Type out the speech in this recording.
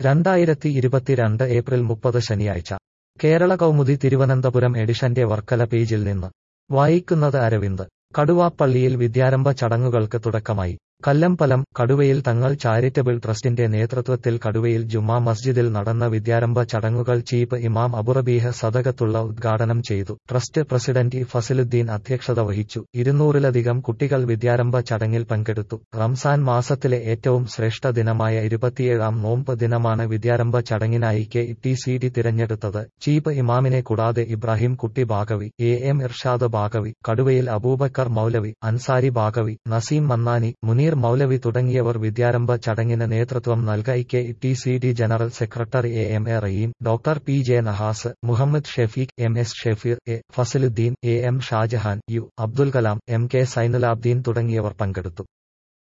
രണ്ടായിരത്തി ഇരുപത്തിരണ്ട് ഏപ്രിൽ മുപ്പത് ശനിയാഴ്ച കേരള കൗമുദി തിരുവനന്തപുരം എഡിഷന്റെ വർക്കല പേജിൽ നിന്ന് വായിക്കുന്നത് അരവിന്ദ് കടുവാപ്പള്ളിയിൽ വിദ്യാരംഭ ചടങ്ങുകൾക്ക് തുടക്കമായി കല്ലമ്പലം കടുവയിൽ തങ്ങൾ ചാരിറ്റബിൾ ട്രസ്റ്റിന്റെ നേതൃത്വത്തിൽ കടുവയിൽ ജുമാ മസ്ജിദിൽ നടന്ന വിദ്യാരംഭ ചടങ്ങുകൾ ചീഫ് ഇമാം അബുറബീഹ് സദകത്തുള്ള ഉദ്ഘാടനം ചെയ്തു ട്രസ്റ്റ് പ്രസിഡന്റ് ഇ ഫസിലുദ്ദീൻ അധ്യക്ഷത വഹിച്ചു ഇരുന്നൂറിലധികം കുട്ടികൾ വിദ്യാരംഭ ചടങ്ങിൽ പങ്കെടുത്തു റംസാൻ മാസത്തിലെ ഏറ്റവും ശ്രേഷ്ഠ ദിനമായ ഇരുപത്തിയേഴാം നോമ്പ് ദിനമാണ് വിദ്യാരംഭ ചടങ്ങിനായി കെ ടി സി ഡി തിരഞ്ഞെടുത്തത് ചീഫ് ഇമാമിനെ കൂടാതെ ഇബ്രാഹിം കുട്ടി ബാഗവി എ എം ഇർഷാദ് ബാഗവി കടുവയിൽ അബൂബക്കർ മൗലവി അൻസാരി ബാഗവി നസീം മന്നാനി മുനീർ മൗലവി തുടങ്ങിയവർ വിദ്യാരംഭ ചടങ്ങിന് നേതൃത്വം നൽകായി K T C D general secretary A M A Rayeem doctor P J Nahas Muhammad Shefeek M S Shefeer A Fazaludeen A M Shajahan U Abdul Kalam M K Sainulabdeen തുടങ്ങിയവർ പങ്കെടുത്തു